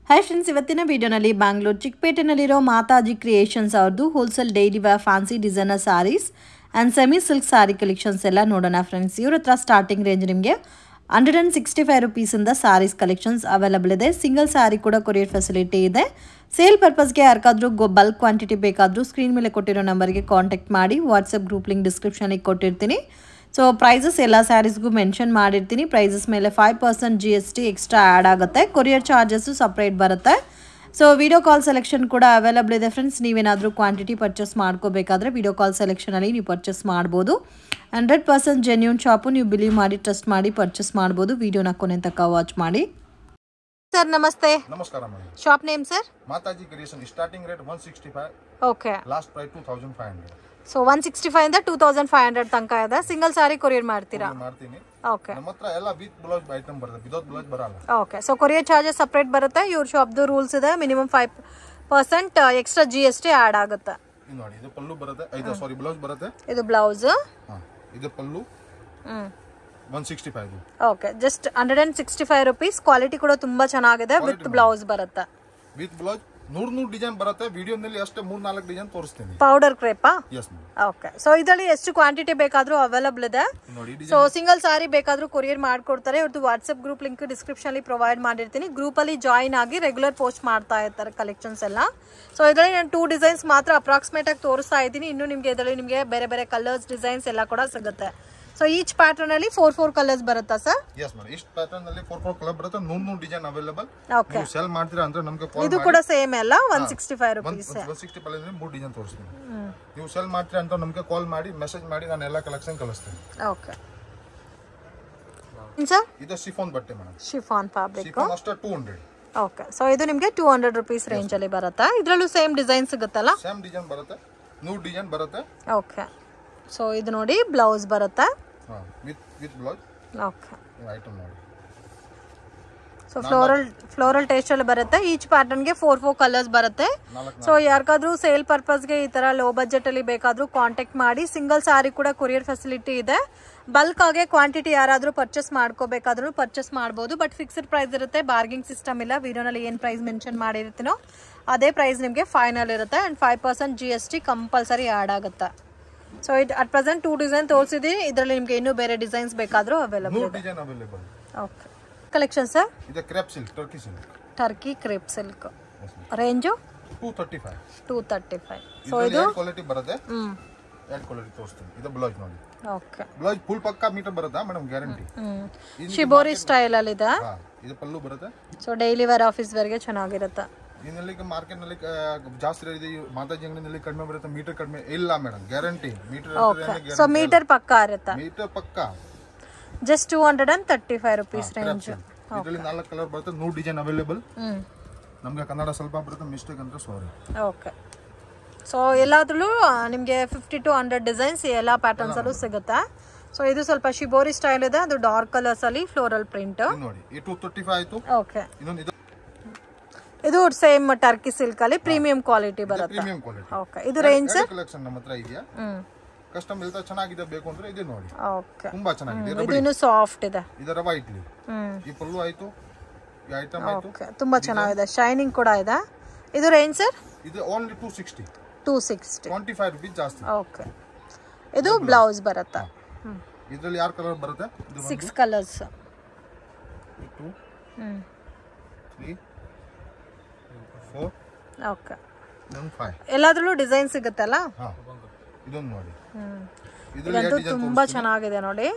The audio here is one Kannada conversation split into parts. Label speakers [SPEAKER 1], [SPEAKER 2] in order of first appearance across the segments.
[SPEAKER 1] ಹಾಯ್ ಫ್ರೆಂಡ್ಸ್ ಇವತ್ತಿನ ವಿಡಿಯೋನಲ್ಲಿ ಬ್ಯಾಂಗ್ಳೂರ್ ಚಿಕ್ಕಪೇಟೆನಲ್ಲಿರೋ ಮಾತಾಜಿ ಕ್ರಿಯೇಷನ್ಸ್ ಅವ್ರದ್ದು wholesale daily wear fancy designer saris and semi silk sari collections ಎಲ್ಲ ನೋಡೋಣ ಫ್ರೆಂಡ್ಸ್ ಇವ್ರ ಹತ್ರ ಸ್ಟಾರ್ಟಿಂಗ್ ರೇಂಜ್ ನಿಮಗೆ ಹಂಡ್ರೆಡ್ ಆ್ಯಂಡ್ ಸಿಕ್ಸ್ಟಿ ಫೈವ್ ರುಪೀಸಿಂದ ಸಾರೀಸ್ ಕಲೆಕ್ಷನ್ಸ್ ಅವೈಲಬಲ್ ಇದೆ ಸಿಂಗಲ್ ಸಾರಿ ಕೂಡ ಕೊರಿಯರ್ ಫೆಸಿಲಿಟಿ ಇದೆ ಸೇಲ್ ಪರ್ಪಸ್ಗೆ ಯಾರಿಗಾದ್ರೂ ಗೊ ಬಲ್ಕ್ ಕ್ವಾಂಟಿಟಿ ಬೇಕಾದರೂ ಸ್ಕ್ರೀನ್ ಮೇಲೆ ಕೊಟ್ಟಿರೋ ನಂಬರ್ಗೆ ಕಾಂಟ್ಯಾಕ್ಟ್ ಮಾಡಿ ವಾಟ್ಸಪ್ ಗ್ರೂಪ್ ಲಿಂಕ್ ಡಿಸ್ಕ್ರಿಪ್ಷನಿಗೆ ಕೊಟ್ಟಿರ್ತೀನಿ ಸೊ ಪ್ರೈಸಸ್ ಎಲ್ಲ ಸ್ಯಾರೀಸ್ಗೂ ಮೆನ್ಷನ್ ಮಾಡಿರ್ತೀನಿ ಪ್ರೈಸಸ್ ಮೇಲೆ five percent G S T extra add ಆಗುತ್ತೆ ಕೊರಿಯರ್ ಚಾರ್ಜಸ್ಸು ಸಪ್ರೇಟ್ ಬರುತ್ತೆ ಸೊ ವಿಡಿಯೋ ಕಾಲ್ ಸೆಲೆಕ್ಷನ್ ಕೂಡ ಅವೈಲಬಲ್ ಇದೆ ಫ್ರೆಂಡ್ಸ್ ನೀವೇನಾದರೂ ಕ್ವಾಂಟಿಟಿ ಪರ್ಚೇಸ್ ಮಾಡ್ಕೋಬೇಕಾದ್ರೆ ವಿಡಿಯೋ ಕಾಲ್ ಸೆಲೆಕ್ಷನಲ್ಲಿ ನೀವು ಪರ್ಚೇಸ್ ಮಾಡ್ಬೋದು ಹಂಡ್ರೆಡ್ ಪರ್ಸೆಂಟ್ ಜೆನ್ಯೂನ್ ಶಾಪು ನೀವು ಬಿಲೀವ್ ಮಾಡಿ ಟ್ರಸ್ಟ್ ಮಾಡಿ ಪರ್ಚೇಸ್ ಮಾಡ್ಬೋದು ವಿಡಿಯೋನ ಕೊನೆ ತನಕ ವಾಚ್ ಮಾಡಿ ಸರ್ ನಮಸ್ತೆ
[SPEAKER 2] ನಮಸ್ಕಾರ madam
[SPEAKER 1] shop name sir
[SPEAKER 2] Mataji creation starting rate one sixty five
[SPEAKER 1] okay
[SPEAKER 2] last price two thousand five hundred
[SPEAKER 1] so one sixty five ಇಂದ ಟೂ ತೌಸಂಡ್ ಫೈವ್ ಹಂಡ್ರೆಡ್ ತನಕ ಇದೆ ಸಿಂಗಲ್ ಸಾರಿ ಕೊರಿಯರ್ ಮಾಡ್ತೀರಾ
[SPEAKER 2] ಮಾಡ್ತೀನಿ
[SPEAKER 1] ಓಕೆ
[SPEAKER 2] ನಮ್ಮ ಹತ್ರ ಎಲ್ಲ ವಿತ್ ಬ್ಲೌಸ್ ಐಟಮ್ ಬರುತ್ತೆ ವಿದೌಟ್ ಬ್ಲೌಸ್ ಬರಲ್ಲ
[SPEAKER 1] okay so courier charges separate ಬರುತ್ತೆ ಇವ್ರ ಶಾಪ್ದು ರೂಲ್ಸ್ ಇದೆ minimum five percent extra G S T add ಆಗುತ್ತೆ
[SPEAKER 2] ಇದು ನೋಡಿ ಇದು ಪಲ್ಲು ಬರುತ್ತೆ ಐದು ಸಾರಿ ಬ್ಲೌಸ್ ಬರುತ್ತೆ
[SPEAKER 1] ಇದು ಬ್ಲೌಸ್
[SPEAKER 2] ಹಾಂ ಇದು ಪಲ್ಲು
[SPEAKER 1] ಹ್ಞೂ
[SPEAKER 2] one sixty five
[SPEAKER 1] okay just hundred and sixty five rupees quality ಕೂಡ ತುಂಬ ಚೆನ್ನಾಗಿದೆ ವಿತ್ ಬ್ಲೌಸ್ ಬರುತ್ತೆ
[SPEAKER 2] ವಿತ್ ಬ್ಲೌಸ್ ನೂರ್ ನೂರ್ ಡಿಸೈನ್ ಬರುತ್ತೆ ವಿಡಿಯೋನಲ್ಲಿ ಅಷ್ಟೇ ಮೂರ್ ನಾಲ್ಕು ಡಿಸೈನ್ ತೋರಿಸ್ತೀನಿ
[SPEAKER 1] ಪೌಡರ್ ಕ್ರೇಪಾ
[SPEAKER 2] ಎಸ್ ಮೇಡಮ್
[SPEAKER 1] ಓಕೆ ಸೊ ಇದರಲ್ಲಿ ಎಷ್ಟು ಕ್ವಾಂಟಿಟಿ ಬೇಕಾದರೂ ಅವೈಲಬಲ್ ಇದೆ
[SPEAKER 2] ನೋಡಿ ಡಿಸೈನ್
[SPEAKER 1] ಸೊ ಸಿಂಗಲ್ ಸಾರಿ ಬೇಕಾದ್ರೂ ಕೊರಿಯರ್ ಮಾಡ್ಕೊಡ್ತಾರೆ ಇವ್ರದ್ದು ವಾಟ್ಸ್ಆಪ್ ಗ್ರೂಪ್ ಲಿಂಕ್ ಡಿಸ್ಕ್ರಿಪ್ಷನ್ ಅಲ್ಲಿ ಪ್ರೊವೈಡ್ ಮಾಡಿರ್ತೀನಿ ಗ್ರೂಪ್ ಅಲ್ಲಿ ಜಾಯಿನ್ ಆಗಿ ರೆಗ್ಯುಲರ್ ಪೋಸ್ಟ್ ಮಾಡ್ತಾ ಇರ್ತಾರೆ ಕಲೆಕ್ಷನ್ಸ್ ಎಲ್ಲ ಸೊ ಇದರಲ್ಲಿ ನಾನು ಟೂ ಡಿಸೈನ್ಸ್ ಮಾತ್ರ ಅಪ್ರಾಕ್ಸಿಮೇಟ್ ಆಗಿ ತೋರಿಸ್ತಾ ಇದ್ದೀನಿ ಇನ್ನು ನಿಮಗೆ ಇದರಲ್ಲಿ ನಿಮಗೆ ಬೇರೆ ಬೇರೆ ಕಲರ್ಸ್ ಡಿಸೈನ್ಸ್ ಎಲ್ಲ ಕೂಡ ಸಿಗುತ್ತೆ ಸೊ ಈಚ್ ಪ್ಯಾಟರ್ನ್ ಅಲ್ಲಿ ಫೋರ್ ಫೋರ್ ಕಲರ್ಸ್ ಬರುತ್ತಾ ಸರ್
[SPEAKER 2] ಎಸ್ ಮೇಡಮ್ ಇಷ್ಟು ಪ್ಯಾಟರ್ನ್ ನಲ್ಲಿ ಫೋರ್ ಫೋರ್ ಕಲರ್ ಬರುತ್ತೆ ನೂರ್ ನೂರ್ ಡಿಸೈನ್ ಅವೈಲೇಬಲ್
[SPEAKER 1] ಓಕೆ
[SPEAKER 2] ನೀವು ಸೆಲ್ ಮಾಡ್ತೀರಾ ಅಂದ್ರೆ ನಮ್ಗೆ ಕಾಲ್
[SPEAKER 1] ಇದು ಕೂಡ ಸೇಮ್ ಅಲ್ಲ one sixty five
[SPEAKER 2] one
[SPEAKER 1] rupees
[SPEAKER 2] one sixty five ಅಂದ್ರೆ ಮೂರು ಡಿಸೈನ್ ತೋರಿಸ್ತೀನಿ ನೀವು ಸೆಲ್ ಮಾಡ್ತೀರಾ ಅಂತ ನಮ್ಗೆ ಕಾಲ್ ಮಾಡಿ ಮೆಸೇಜ್ ಮಾಡಿ ನಾನು ಎಲ್ಲ ಕಲೆಕ್ಷನ್ ಕಳಿಸ್ತೀನಿ
[SPEAKER 1] ಓಕೆ ಸರ್
[SPEAKER 2] ಇದು ಸಿಫೋನ್ ಬಟ್ಟೆ ಮೇಡಮ್
[SPEAKER 1] ಶಿಫಾನ್ ಫ್ಯಾಬ್ರಿಕ್
[SPEAKER 2] ಸಿಫೋನ್ ಅಷ್ಟೇ ಟೂ ಹಂಡ್ರೆಡ್
[SPEAKER 1] ಓಕೆ ಸೊ ಇದು ನಿಮಗೆ ಟೂ ಹಂಡ್ರೆಡ್ ರುಪೀಸ್ ರೇಂಜ್ ಅಲ್ಲಿ ಬರುತ್ತೆ ಇದರಲ್ಲೂ ಸೇಮ್ ಡಿಸೈನ್ ಸಿಗುತ್ತಲ್ಲ
[SPEAKER 2] ಸೇಮ್ ಡಿಸೈನ್ ಬರುತ್ತೆ ನೂರು ಡಿಸೈನ್ ಬರುತ್ತೆ
[SPEAKER 1] ಓಕೆ ಸೊ ಇದು ನೋಡಿ ಬ್ಲೌಸ್ ಬರುತ್ತೆ
[SPEAKER 2] ಹಾಂ with with blouse
[SPEAKER 1] okay
[SPEAKER 2] item ನೋಡಿ
[SPEAKER 1] ಸೊ ಫ್ಲೋರಲ್ ಫ್ಲೋರಲ್ ಟೇಸ್ಟ್ ಅಲ್ಲಿ ಬರುತ್ತೆ ಈಚ್ ಪ್ಯಾಟರ್ನ್ಗೆ ಫೋರ್ ಫೋರ್ ಕಲರ್ಸ್ ಬರುತ್ತೆ
[SPEAKER 2] ನಾಲ್ಕು
[SPEAKER 1] ಸೊ ಯಾರಿಗಾದ್ರೂ ಸೇಲ್ ಪರ್ಪಸ್ಗೆ ಈ ತರ ಲೋ ಬಜೆಟ್ ಅಲ್ಲಿ ಬೇಕಾದ್ರೂ ಕಾಂಟ್ಯಾಕ್ಟ್ ಮಾಡಿ ಸಿಂಗಲ್ ಸಾರಿ ಕೂಡ ಕೊರಿಯರ್ ಫೆಸಿಲಿಟಿ ಇದೆ ಬಲ್ಕ್ ಆಗಿ ಕ್ವಾಂಟಿಟಿ ಯಾರಾದ್ರೂ ಪರ್ಚೇಸ್ ಮಾಡ್ಕೋಬೇಕಾದ್ರೂ ಪರ್ಚೇಸ್ ಮಾಡ್ಬೋದು ಬಟ್ ಫಿಕ್ಸ್ಡ್ ಪ್ರೈಸ್ ಇರುತ್ತೆ ಬಾರ್ಗಿಂಗ್ ಸಿಸ್ಟಮ್ ಇಲ್ಲ ವಿಡಿಯೋನಲ್ಲಿ ಏನು ಪ್ರೈಸ್ ಮೆನ್ಷನ್ ಮಾಡಿರ್ತೀನೋ ಅದೇ ಪ್ರೈಸ್ ನಿಮಗೆ ಫೈನಲ್ ಇರುತ್ತೆ and five percent G S T compulsory add ಆಗುತ್ತೆ ಸೊ ಇದು ಅಟ್ ಪ್ರೆಸೆಂಟ್ ಟೂ ಡಿಸೈನ್ ತೋರಿಸಿದ್ದೀನಿ ಇದರಲ್ಲಿ ನಿಮಗೆ ಇನ್ನೂ ಬೇರೆ ಡಿಸೈನ್ಸ್ ಬೇಕಾದರೂ ಅವೈಲಬಲ್
[SPEAKER 2] ನೂರು design available
[SPEAKER 1] okay collection sir
[SPEAKER 2] ಇದು crepe silk Turkey silk
[SPEAKER 1] Turkey crepe silk range
[SPEAKER 2] two thirty five
[SPEAKER 1] two thirty five
[SPEAKER 2] so ಇದು ಕ್ವಾಲಿಟಿ ಬರುತ್ತೆ
[SPEAKER 1] ಹ್ಞೂ
[SPEAKER 2] ಎರಡು ಕ್ವಾಲಿಟಿ ತೋರಿಸ್ತೀನಿ ಇದು ಬ್ಲೌಸ್ ನೋಡಿ
[SPEAKER 1] ಓಕೆ
[SPEAKER 2] ಬ್ಲೌಸ್ ಫುಲ್ ಪಕ್ಕಾ ಮೀಟರ್ ಬರುತ್ತಾ ಮೇಡಮ್ ಗ್ಯಾರಂಟಿ
[SPEAKER 1] ಹ್ಞೂ ಶಿಬೋರಿ ಸ್ಟೈಲಲ್ಲಿದೆ
[SPEAKER 2] ಹಾಂ ಇದು ಪಲ್ಲು ಬರುತ್ತೆ
[SPEAKER 1] ಸೊ ಡೈಲಿ ವೇರ್ ಆಫೀಸ್ ವೇರ್ಗೆ ಚೆನ್ನಾಗಿರುತ್ತೆ
[SPEAKER 2] ಇದರಲ್ಲಿ ಮಾರ್ಕೆಟ್ ನಲ್ಲಿ ಆ, ಜಾಸ್ತಿ rate ಇದೆ ಮಾತಾಜಿ ಅಂಗಡಿನಲ್ಲಿ ಕಡಿಮೆ ಬರುತ್ತೆ ಮೀಟರ್ ಕಡಿಮೆ ಇಲ್ಲ madam guarantee metre
[SPEAKER 1] so metre ಪಕ್ಕ ಇರುತ್ತೆ
[SPEAKER 2] ಮೀಟರ್ ಪಕ್ಕ
[SPEAKER 1] just two hundred and thirty five rupees range
[SPEAKER 2] ಇದರಲ್ಲಿ ನಾಲ್ಕು ಕಲರ್ ಬರುತ್ತೆ ನೂರು ಡಿಸೈನ್ ಅವೈಲೇಬಲ್
[SPEAKER 1] ಹ್ಞೂ
[SPEAKER 2] ನಮಗೆ ಕನ್ನಡ ಸ್ವಲ್ಪ ಬರುತ್ತೆ ಮಿಸ್ಟೇಕ್ ಅಂತ ಸಾರಿ
[SPEAKER 1] ಓಕೆ ಸೊ ಎಲ್ಲಾದ್ರಲ್ಲೂ ನಿಮಗೆ ಫಿಫ್ಟಿ ಟು ಹಂಡ್ರೆಡ್ ಡಿಸೈನ್ಸ್ ಎಲ್ಲ ಪ್ಯಾಟರ್ನ್ಸಲ್ಲೂ ಸಿಗುತ್ತೆ ಸೊ ಇದು ಸ್ವಲ್ಪ ಶಿಬೋರಿ ಸ್ಟೈಲ್ ಇದೆ ಅದು ಡಾರ್ಕ್ ಕಲರ್ಸಲ್ಲಿ ಫ್ಲೋರಲ್ ಪ್ರಿಂಟ್
[SPEAKER 2] ಇದು ನೋಡಿ ಈ ಟೂ ತರ್ಟಿ ಫೈವ್ ಆಯ್ತು
[SPEAKER 1] ಓಕೆ
[SPEAKER 2] ಇನ್ನೊಂದು ಇದು
[SPEAKER 1] ಇದು ಸೇಮ್ ಟರ್ಕಿ ಸಿಲ್ಕ್ ಅಲ್ಲಿ ಪ್ರೀಮಿಯಂ ಕ್ವಾಲಿಟಿ ಬರುತ್ತೆ
[SPEAKER 2] ಪ್ರೀಮಿಯಂ ಕ್ವಾಲಿಟಿ
[SPEAKER 1] ಓಕೆ ಇದು ರೇಂಜ್
[SPEAKER 2] ಕಲೆಕ್ಷನ್ ನಮ್ಮ ಹತ್ರ ಇದೆಯಾ
[SPEAKER 1] ಹ್ಮ್
[SPEAKER 2] ಕಸ್ಟಮ್ ಇಲ್ತಾ ಚೆನ್ನಾಗಿದೆ ಬೇಕು ಅಂದ್ರೆ ಇದು ನೋಡಿ
[SPEAKER 1] ಓಕೆ
[SPEAKER 2] ತುಂಬಾ ಚೆನ್ನಾಗಿದೆ
[SPEAKER 1] ಇದು ಇನ್ನು ಸಾಫ್ಟ್ ಇದೆ
[SPEAKER 2] ಇದರ ವೈಟ್
[SPEAKER 1] ಹ್ಮ್
[SPEAKER 2] ಈ ಪಲ್ಲು ಆಯ್ತು ಈ ಐಟಮ್ ಆಯ್ತು
[SPEAKER 1] ಓಕೆ ತುಂಬಾ ಚೆನ್ನಾಗಿದೆ ಶೈನಿಂಗ್ ಕೂಡ ಇದೆ ಇದು ರೇಂಜ್ ಸರ್
[SPEAKER 2] ಇದು only two sixty
[SPEAKER 1] two sixty
[SPEAKER 2] twenty five rupees ಜಾಸ್ತಿ
[SPEAKER 1] ಓಕೆ ಇದು ಬ್ಲೌಸ್ ಬರುತ್ತೆ
[SPEAKER 2] ಇದರಲ್ಲಿ ಯಾರು ಕಲರ್ ಬರುತ್ತೆ ಇದು
[SPEAKER 1] six colours
[SPEAKER 2] two
[SPEAKER 1] hmm
[SPEAKER 2] three four
[SPEAKER 1] okay
[SPEAKER 2] one five
[SPEAKER 1] ಎಲ್ಲಾದ್ರಲ್ಲೂ ಡಿಸೈನ್ ಸಿಗುತ್ತಲ್ಲ
[SPEAKER 2] ಹಾ ಇದೊಂದು ನೋಡಿ
[SPEAKER 1] ಹ್ಮ್
[SPEAKER 2] ಇದರಲ್ಲಿ
[SPEAKER 1] ಇದಂತೂ ತುಂಬಾ ಚೆನ್ನಾಗಿದೆ ನೋಡಿ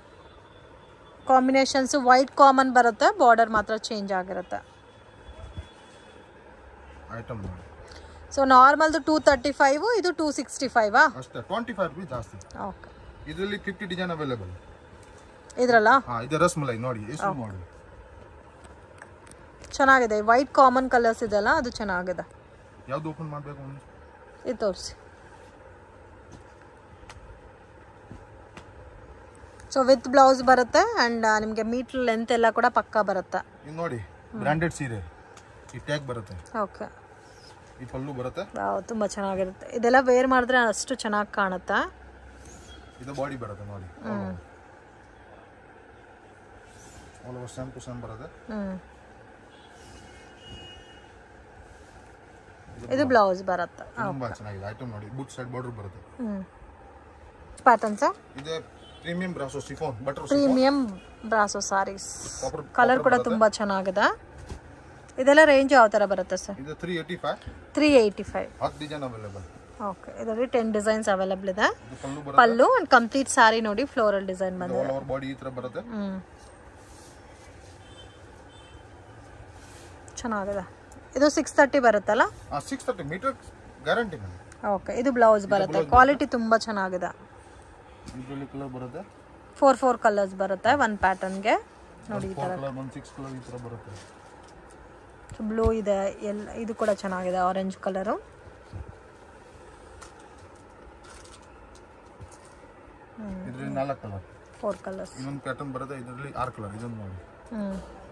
[SPEAKER 1] ಕಾಂಬಿನೇಷನ್ಸ್ ವೈಟ್ ಕಾಮನ್ ಬರುತ್ತೆ ಬಾರ್ಡರ್ ಮಾತ್ರ ಚೇಂಜ್ ಆಗಿರುತ್ತೆ
[SPEAKER 2] ಐಟಮ್ ನೋಡಿ
[SPEAKER 1] ಸೊ ನಾರ್ಮಲ್ದು ಟೂ ತರ್ಟಿ ಫೈವ್ ಇದು ಟೂ ಸಿಕ್ಸ್ಟಿ ಫೈವಾ
[SPEAKER 2] ಅಷ್ಟೇ ಟ್ವೆಂಟಿ ಫೈವ್ ರುಪೀಸ್ ಜಾಸ್ತಿ
[SPEAKER 1] ಓಕೆ
[SPEAKER 2] ಇದರಲ್ಲಿ ಫಿಫ್ಟಿ ಡಿಸೈನ್ ಅವೈಲೇಬಲ್
[SPEAKER 1] ಇದ್ರಲ್ಲ
[SPEAKER 2] ಹಾ ಇದು ರಸ್ಮಲೈ ನೋಡಿ ಎಷ್ಟು ಮಾಡಿ
[SPEAKER 1] ಚೆನ್ನಾಗಿದೆ ವೈಟ್ ಕಾಮನ್ ಕಲರ್ಸ್ ಇದೆಲ್ಲ ಅದು ಚೆನ್ನಾಗಿದೆ
[SPEAKER 2] ಯಾವ್ದು ಓಪನ್ ಮಾಡಬೇಕು ಒಂದು
[SPEAKER 1] ಇದು ತೋರಿಸಿ ಸೊ ವಿತ್ ಬ್ಲೌಸ್ ಬರುತ್ತೆ ಆ್ಯಂಡ್ ನಿಮಗೆ ಮೀಟ್ರ್ ಲೆಂತ್ ಎಲ್ಲ ಕೂಡ ಪಕ್ಕ ಬರುತ್ತೆ
[SPEAKER 2] ಇದು ನೋಡಿ ಬ್ರ್ಯಾಂಡೆಡ್ ಸೀರೆ ಈ ಟ್ಯಾಗ್ ಬರುತ್ತೆ
[SPEAKER 1] ಓಕೆ
[SPEAKER 2] ಈ ಪಲ್ಲು ಬರುತ್ತೆ
[SPEAKER 1] ತುಂಬ ಚೆನ್ನಾಗಿರುತ್ತೆ ಇದೆಲ್ಲ ವೇರ್ ಮಾಡಿದ್ರೆ ಅಷ್ಟು ಚೆನ್ನಾಗಿ ಕಾಣುತ್ತೆ
[SPEAKER 2] ಇದು ಬಾಡಿ ಬರುತ್ತೆ ನೋಡಿ all over same to same ಬರುತ್ತೆ
[SPEAKER 1] ಹ್ಞೂ ಇದು ಬ್ಲೌಸ್ ಬರುತ್ತೆ
[SPEAKER 2] ತುಂಬಾ ಚೆನ್ನಾಗಿದೆ ಐಟಮ್ ನೋಡಿ ಬುಟ್ ಸೈಡ್ ಬಾರ್ಡರ್ ಬರುತ್ತೆ
[SPEAKER 1] ಹ್ಞೂ ಪ್ಯಾಟರ್ನ್ಸ್
[SPEAKER 2] ಇದೆ premium brasso chiffon butter
[SPEAKER 1] premium brasso saris
[SPEAKER 2] copper
[SPEAKER 1] colour ಕೂಡ ತುಂಬ ಚೆನ್ನಾಗಿದೆ ಇದೆಲ್ಲ ರೇಂಜ್ ಯಾವ ಥರ ಬರುತ್ತೆ ಸರ್
[SPEAKER 2] ಇದು three eighty five
[SPEAKER 1] three eighty five
[SPEAKER 2] ಹತ್ತು ಡಿಸೈನ್ ಅವೈಲೇಬಲ್
[SPEAKER 1] ಓಕೆ ಇದರಲ್ಲಿ ಟೆನ್ ಡಿಸೈನ್ಸ್ ಅವೈಲಬಲ್ ಇದೆ
[SPEAKER 2] ಇದು ಪಲ್ಲು ಬರುತ್ತೆ
[SPEAKER 1] ಪಲ್ಲು ಅಂಡ್ ಕಂಪ್ಲೀಟ್ ಸಾರಿ ನೋಡಿ ಫ್ಲೋರಲ್ ಡಿಸೈನ್ ಬಂದಿದೆ
[SPEAKER 2] ಆಲ್ ಓವರ್ ಬಾಡಿ ಈ ತರ ಬರುತ್ತೆ
[SPEAKER 1] ಹ್ಞೂ ಚೆನ್ನಾಗಿದೆ ಇದು ಸಿಕ್ಸ್ ತರ್ಟಿ ಬರುತ್ತಲ್ಲ
[SPEAKER 2] six thirty metre guarantee ma'am
[SPEAKER 1] okay ಇದು ಬ್ಲೌಸ್ ಬರುತ್ತೆ ಕ್ವಾಲಿಟಿ ತುಂಬ ಚೆನ್ನಾಗಿದೆ
[SPEAKER 2] ಇದರಲ್ಲಿ ಕಲರ್ ಬರುತ್ತೆ
[SPEAKER 1] ಫೋರ್ ಫೋರ್ ಕಲರ್ಸ್ ಬರುತ್ತೆ ಒಂದು ಪ್ಯಾಟರ್ನ್ಗೆ ನೋಡಿ ಈ ಥರ
[SPEAKER 2] ಫೋರ್ ಕಲರ್ ಒಂದು ಸಿಕ್ಸ್ ಕಲರ್ ಈ ತರ ಬರುತ್ತೆ
[SPEAKER 1] ಬ್ಲೂ ಇದೆ ಎಲ್ಲ ಇದು ಕೂಡ ಚೆನ್ನಾಗಿದೆ ಆರೆಂಜ್ ಕಲರು
[SPEAKER 2] ಇದರಲ್ಲಿ ನಾಲ್ಕು ಕಲರ್
[SPEAKER 1] ಫೋರ್ ಕಲರ್ಸ್
[SPEAKER 2] ಇನ್ನೊಂದು ಪ್ಯಾಟರ್ನ್ ಬರುತ್ತೆ ಇದರಲ್ಲಿ ಆರು ಕಲರ್ ಇದೊಂದು ನೋಡಿ
[SPEAKER 1] ಹ್ಞೂ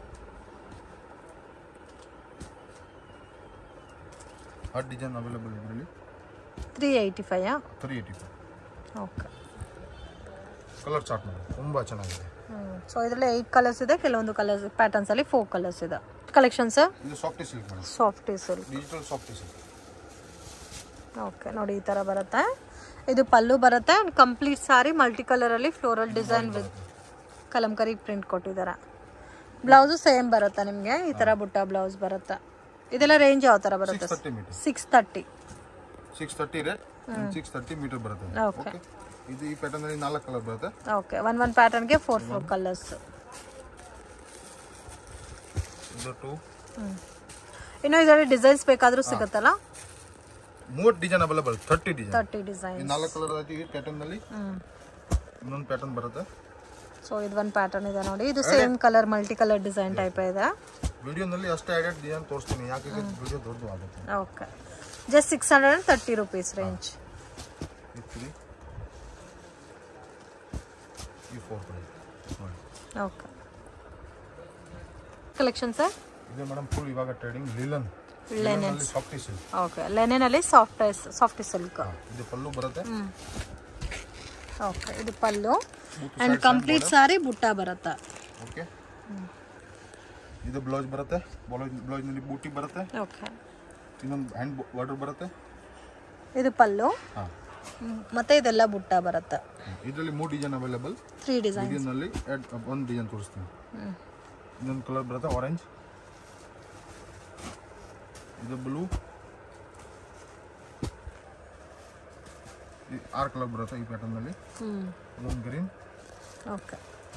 [SPEAKER 2] ಹತ್ತು ಡಿಸೈನ್ ಅವೈಲೇಬಲ್ ಇದರಲ್ಲಿ
[SPEAKER 1] three eighty five
[SPEAKER 2] three eighty five
[SPEAKER 1] okay
[SPEAKER 2] colour chart ಮಾಡಿ ತುಂಬ ಚೆನ್ನಾಗಿದೆ
[SPEAKER 1] ಸೊ ಇದರಲ್ಲಿ ಏಯ್ಟ್ ಕಲರ್ಸ್ ಇದೆ ಕೆಲವೊಂದು ಕಲರ್ಸ್ ಪ್ಯಾಟರ್ನ್ಸಲ್ಲಿ ಫೋರ್ ಕಲರ್ಸ್ ಇದೆ ಕಲೆಕ್ಷನ್ಸ್
[SPEAKER 2] ಇದು softy silk madam
[SPEAKER 1] soft silk
[SPEAKER 2] digital softy silk
[SPEAKER 1] okay ನೋಡಿ ಈ ಥರ ಬರುತ್ತೆ ಇದು ಪಲ್ಲು ಬರುತ್ತೆ ಆ್ಯಂಡ್ ಕಂಪ್ಲೀಟ್ ಸಾರಿ ಮಲ್ಟಿ ಕಲರಲ್ಲಿ floral design with Kalamkari print ಕೊಟ್ಟಿದ್ದಾರೆ ಬ್ಲೌಸು ಸೇಮ್ ಬರುತ್ತೆ ನಿಮಗೆ ಈ ಥರ ಬುಟ್ಟ ಬ್ಲೌಸ್ ಬರುತ್ತೆ ಇದೆಲ್ಲ ರೇಂಜ್ ಯಾವ ಥರ ಬರುತ್ತೆ
[SPEAKER 2] six thirty metre
[SPEAKER 1] six thirty
[SPEAKER 2] six thirty rate six thirty metre ಬರುತ್ತೆ
[SPEAKER 1] ಓಕೆ
[SPEAKER 2] ಓಕೆ ಇದು ಈ ಪ್ಯಾಟರ್ನ್ ಅಲ್ಲಿ ನಾಲ್ಕು ಕಲರ್ ಬರುತ್ತೆ
[SPEAKER 1] ಓಕೆ ಒನ್ ಒನ್ ಪ್ಯಾಟರ್ನ್ಗೆ ಫೋರ್ ಫೋರ್ ಕಲರ್ಸ್
[SPEAKER 2] ಇದು ಟು
[SPEAKER 1] ಇನ್ನು ಇದರಲ್ಲಿ ಡಿಸೈನ್ಸ್ ಬೇಕಾದರೂ ಸಿಗುತ್ತಲ್ಲ
[SPEAKER 2] ಮೂವತ್ತು design available thirty design
[SPEAKER 1] thirty design
[SPEAKER 2] ಈ ನಾಲ್ಕು ಕಲರ್ ಆಯ್ತು ಈ ಪ್ಯಾಟರ್ನ್ ನಲ್ಲಿ ಇನ್ನೊಂದು ಪ್ಯಾಟರ್ನ್ ಬರುತ್ತೆ
[SPEAKER 1] ಸೊ ಇದು ಒಂದು ಪ್ಯಾಟರ್ನ್ ಇದೆ ನೋಡಿ ಇದು same colour multi colour design type ಇದೆ
[SPEAKER 2] ವಿಡಿಯೋನಲ್ಲಿ ಅಷ್ಟೇ ಐಡೆಡ್ ಡಿಸೈನ್ ತೋರಿಸ್ತೀನಿ ಯಾಕೆ ವಿಡಿಯೋ ದೊಡ್ಡದು ಆಗುತ್ತೆ
[SPEAKER 1] okay just six hundred and thirty rupees range
[SPEAKER 2] ಈ ತ್ರೀ ಈ ಫೋರ್ ಕಲರ್ ನೋಡಿ
[SPEAKER 1] ಓಕೆ ಕಲೆಕ್ಷನ್ ಸರ್
[SPEAKER 2] ಇದು ಮೇಡಮ್ ಫುಲ್ ಇವಾಗ trading linen
[SPEAKER 1] linens
[SPEAKER 2] softy silk
[SPEAKER 1] okay ಲೆನೆನಲ್ಲಿ ಸಾಫ್ಟ್ ಸಾಫ್ಟ್ ಸಿಲ್ಕ್
[SPEAKER 2] ಇದು ಪಲ್ಲು ಬರುತ್ತೆ
[SPEAKER 1] ಓಕೆ ಇದು ಪಲ್ಲು ಆ್ಯಂಡ್ ಕಂಪ್ಲೀಟ್ ಸಾರಿ ಬುಟ್ಟ ಬರುತ್ತೆ
[SPEAKER 2] ಓಕೆ ಇದು ಬ್ಲೌಸ್ ಬರುತ್ತೆ ಬ್ಲೌಸ್ ಬ್ಲೌಸ್ನಲ್ಲಿ ಬೂಟಿ ಬರುತ್ತೆ
[SPEAKER 1] ಓಕೆ
[SPEAKER 2] ಇನ್ನೊಂದು ಹ್ಯಾಂಡ್ ಬಾರ್ಡರ್ ಬರುತ್ತೆ
[SPEAKER 1] ಇದು ಪಲ್ಲು
[SPEAKER 2] ಹಾಂ
[SPEAKER 1] ಮ್, ಮತ್ತೆ ಇದೆಲ್ಲ ಬುಟ್ಟ ಬರುತ್ತೆ
[SPEAKER 2] ಇದರಲ್ಲಿ ಮೂರು ಡಿಸೈನ್ ಅವೈಲೇಬಲ್
[SPEAKER 1] ತ್ರೀ ಡಿಸೈನ್
[SPEAKER 2] ವಿಡಿಯೋನಲ್ಲಿ ಒಂದು ಡಿಸೈನ್ ತೋರಿಸ್ತೀನಿ ಇನ್ನೊಂದು ಕಲರ್ ಬರುತ್ತೆ ಆರೆಂಜ್ ಇದು ಬ್ಲೂ ಆರು ಕಲರ್ ಬರುತ್ತೆ ಈ ಪ್ಯಾಟರ್ನಲ್ಲಿ
[SPEAKER 1] ಹ್ಞೂ
[SPEAKER 2] ಇದೊಂದು ಗ್ರೀನ್
[SPEAKER 1] ಓಕೆ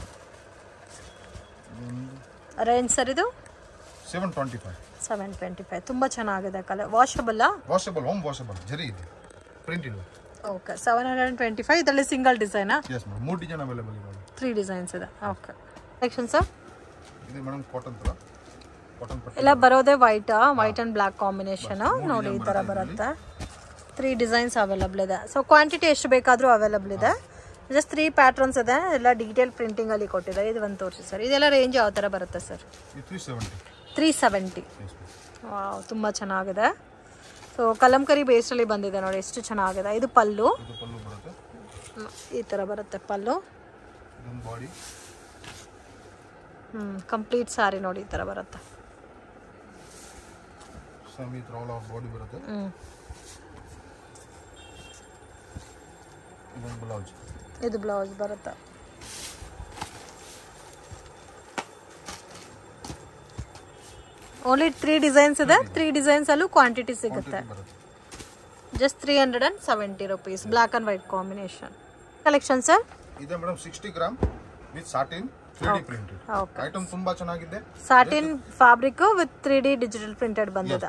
[SPEAKER 2] ಇದೊಂದು
[SPEAKER 1] ರೇಂಜ್ ಸರ್ ಇದು
[SPEAKER 2] seven twenty five
[SPEAKER 1] seven twenty five ತುಂಬ ಚೆನ್ನಾಗಿದೆ ಕಲರ್ ವಾಷಬಲ್ಲ
[SPEAKER 2] ವಾಷಬಲ್ ಹೋಮ್ ವಾಷಬಲ್ ಜರಿ ಇದೆ ಪ್ರಿಂಟ್ ಇಲ್ಲ
[SPEAKER 1] okay seven hundred and twenty five ಇದರಲ್ಲಿ ಸಿಂಗಲ್ ಡಿಸೈನಾ
[SPEAKER 2] ಎಸ್ ಮೇಡಮ್ ಮೂರು ಡಿಸೈನ್ ಅವೈಲೇಬಲ್ ಇವಾಗ
[SPEAKER 1] ತ್ರೀ ಡಿಸೈನ್ಸ್ ಇದೆ ಓಕೆ ಕಲೆಕ್ಷನ್ ಸರ್
[SPEAKER 2] ಇದು ಮೇಡಮ್ ಕಾಟನ್ ಥರ ಕಾಟನ್ ಪಟ್ಟಿ
[SPEAKER 1] ಎಲ್ಲ ಬರೋದೇ white white and black combination ನೋಡಿ ಈ ಥರ ಬರುತ್ತೆ ತ್ರೀ ಡಿಸೈನ್ಸ್ ಅವೈಲಬಲ್ ಇದೆ ಸೊ ಕ್ವಾಂಟಿಟಿ ಎಷ್ಟು ಬೇಕಾದರೂ ಅವೈಲಬಲ್ ಇದೆ ಜಸ್ಟ್ ತ್ರೀ ಪ್ಯಾಟ್ರನ್ಸ್ ಇದೆ ಎಲ್ಲ ಡೀಟೇಲ್ ಪ್ರಿಂಟಿಂಗಲ್ಲಿ ಕೊಟ್ಟಿದ್ದಾರೆ ಇದು ಒಂದು ತೋರಿಸಿ ಸರ್ ಇದೆಲ್ಲ ರೇಂಜ್ ಯಾವ ಥರ ಬರುತ್ತೆ ಸರ್
[SPEAKER 2] ಇದು three seventy
[SPEAKER 1] three seventy
[SPEAKER 2] yes
[SPEAKER 1] wow ತುಂಬ ಚೆನ್ನಾಗಿದೆ ಸೊ ಕಲಂಕರಿ ಬೇಸ್ಡಲ್ಲಿ ಬಂದಿದೆ ನೋಡಿ ಎಷ್ಟು ಚೆನ್ನಾಗಿದೆ ಇದು ಪಲ್ಲು
[SPEAKER 2] ಇದು ಪಲ್ಲು ಬರುತ್ತೆ
[SPEAKER 1] ಮ್, ಈ ಥರ ಬರುತ್ತೆ ಪಲ್ಲು
[SPEAKER 2] ಇದೊಂದು ಬಾಡಿ
[SPEAKER 1] ಹ್ಞೂ ಕಂಪ್ಲೀಟ್ ಸಾರಿ ನೋಡಿ ಈ ಥರ ಬರುತ್ತೆ
[SPEAKER 2] ಸಮ್ ಈ ಥರ ಆಲ್ ಓವರ್ ಬಾಡಿ ಬರುತ್ತೆ
[SPEAKER 1] ಹ್ಞೂ
[SPEAKER 2] ಇದೊಂದು ಬ್ಲೌಸ್
[SPEAKER 1] ಇದು ಬ್ಲೌಸ್ ಬರುತ್ತೆ ಓನ್ಲಿ ತ್ರೀ ಡಿಸೈನ್ಸ್ ಇದೆ ತ್ರೀ ಡಿಸೈನ್ಸ್ ಅಲ್ಲೂ ಕ್ವಾಂಟಿಟಿ ಸಿಗುತ್ತೆ
[SPEAKER 2] ಬರುತ್ತೆ
[SPEAKER 1] just three hundred and seventy rupees black and white combination collection sir
[SPEAKER 2] ಇದೆ madam sixty gram with satin three D printed
[SPEAKER 1] okay
[SPEAKER 2] item ತುಂಬಾ ಚೆನ್ನಾಗಿದೆ
[SPEAKER 1] satin fabric with three D digital printed ಬಂದಿದೆ